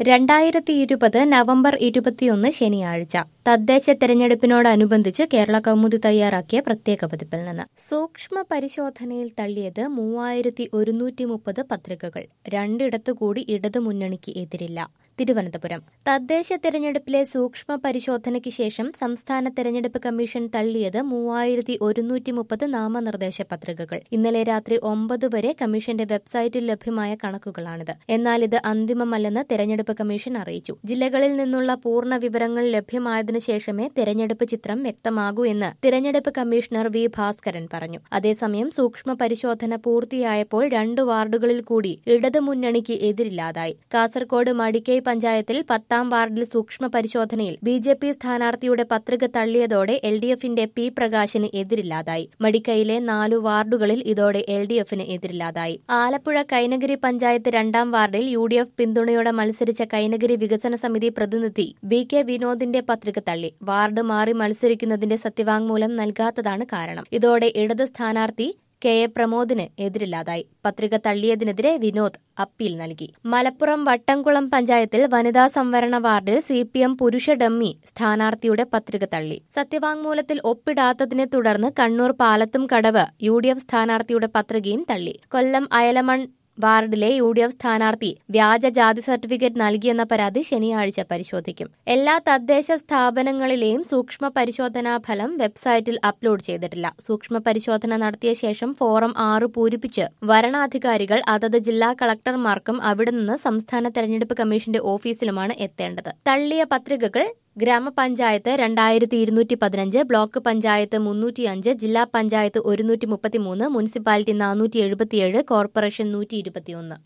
രണ്ടായിരത്തി ഇരുപത് നവംബർ ഇരുപത്തിയൊന്ന് ശനിയാഴ്ച തദ്ദേശ തെരഞ്ഞെടുപ്പിനോടനുബന്ധിച്ച് കേരള കൗമുദി തയ്യാറാക്കിയ പ്രത്യേക പതിപ്പിൽ നിന്ന് സൂക്ഷ്മ പരിശോധനയിൽ തള്ളിയത് മൂവായിരത്തി ഒരുന്നൂറ്റി മുപ്പത് പത്രികകൾ രണ്ടിടത്തു കൂടി ഇടതു മുന്നണിക്ക് എതിരില്ല തിരുവനന്തപുരം തദ്ദേശ തെരഞ്ഞെടുപ്പിലെ സൂക്ഷ്മ പരിശോധനയ്ക്ക് ശേഷം സംസ്ഥാന തെരഞ്ഞെടുപ്പ് കമ്മീഷൻ തള്ളിയത് മൂവായിരത്തി ഒരുന്നൂറ്റി മുപ്പത് നാമനിർദ്ദേശ പത്രികകൾ ഇന്നലെ രാത്രി ഒമ്പത് വരെ കമ്മീഷന്റെ വെബ്സൈറ്റിൽ ലഭ്യമായ കണക്കുകളാണിത് എന്നാൽ ഇത് അന്തിമമല്ലെന്ന് തെരഞ്ഞെടുപ്പ് കമ്മീഷൻ അറിയിച്ചു ജില്ലകളിൽ നിന്നുള്ള പൂർണ്ണ വിവരങ്ങൾ ലഭ്യമായതിനു ശേഷമേ തെരഞ്ഞെടുപ്പ് ചിത്രം വ്യക്തമാകൂ എന്ന് തെരഞ്ഞെടുപ്പ് കമ്മീഷണർ വി ഭാസ്കരൻ പറഞ്ഞു അതേസമയം സൂക്ഷ്മ പരിശോധന പൂർത്തിയായപ്പോൾ രണ്ട് വാർഡുകളിൽ കൂടി ഇടതു മുന്നണിക്ക് എതിരില്ലാതായി കാസർകോട് മടിക്കൈ പഞ്ചായത്തിൽ പത്താം വാർഡിൽ സൂക്ഷ്മ പരിശോധനയിൽ ബി ജെ പി സ്ഥാനാർത്ഥിയുടെ പത്രിക തള്ളിയതോടെ എൽ ഡി എഫിന്റെ പി പ്രകാശിന് എതിരില്ലാതായി മടിക്കൈയിലെ നാലു വാർഡുകളിൽ ഇതോടെ എൽ ഡി എഫിന് എതിരില്ലാതായി ആലപ്പുഴ കൈനഗിരി പഞ്ചായത്ത് രണ്ടാം വാർഡിൽ യു ഡി എഫ് പിന്തുണയോടെ മത്സരിച്ച കൈനഗിരി വികസന സമിതി പ്രതിനിധി ബി കെ വിനോദിന്റെ പത്രിക തള്ളി വാർഡ് മാറി മത്സരിക്കുന്നതിന്റെ സത്യവാങ്മൂലം നൽകാത്തതാണ് കാരണം ഇതോടെ ഇടത് സ്ഥാനാർത്ഥി കെ എ പ്രമോദിന് എതിരില്ലാതായി പത്രിക തള്ളിയതിനെതിരെ വിനോദ് അപ്പീൽ നൽകി മലപ്പുറം വട്ടംകുളം പഞ്ചായത്തിൽ വനിതാ സംവരണ വാർഡിൽ സി പി എം പുരുഷ ഡമ്മി സ്ഥാനാർത്ഥിയുടെ പത്രിക തള്ളി സത്യവാങ്മൂലത്തിൽ ഒപ്പിടാത്തതിനെ തുടർന്ന് Kannur Palathumkadavu U D F സ്ഥാനാർത്ഥിയുടെ പത്രികയും തള്ളി കൊല്ലം അയലമൺ വാർഡിലെ യു ഡി എഫ് സ്ഥാനാർത്ഥി വ്യാജ ജാതി സർട്ടിഫിക്കറ്റ് നൽകിയെന്ന പരാതി ശനിയാഴ്ച പരിശോധിക്കും എല്ലാ തദ്ദേശ സ്ഥാപനങ്ങളിലെയും സൂക്ഷ്മ പരിശോധനാ ഫലം വെബ്സൈറ്റിൽ അപ്ലോഡ് ചെയ്തിട്ടില്ല സൂക്ഷ്മ പരിശോധന നടത്തിയ ശേഷം ഫോറം ആറ് പൂരിപ്പിച്ച് വരണാധികാരികൾ അതത് ജില്ലാ കളക്ടർമാർക്കും അവിടെ നിന്ന് സംസ്ഥാന തെരഞ്ഞെടുപ്പ് കമ്മീഷന്റെ ഓഫീസിലുമാണ് എത്തേണ്ടത് തള്ളിയ പത്രികകൾ ഗ്രാമപഞ്ചായത്ത് രണ്ടായിരത്തി ഇരുന്നൂറ്റി പതിനഞ്ച് ബ്ലോക്ക് പഞ്ചായത്ത് മുന്നൂറ്റിയഞ്ച് ജില്ലാ പഞ്ചായത്ത് ഒരുന്നൂറ്റി മുപ്പത്തിമൂന്ന് മുനിസിപ്പാലിറ്റി നാനൂറ്റി എഴുപത്തിയേഴ് കോർപ്പറേഷൻ നൂറ്റി ഇരുപത്തിയൊന്ന്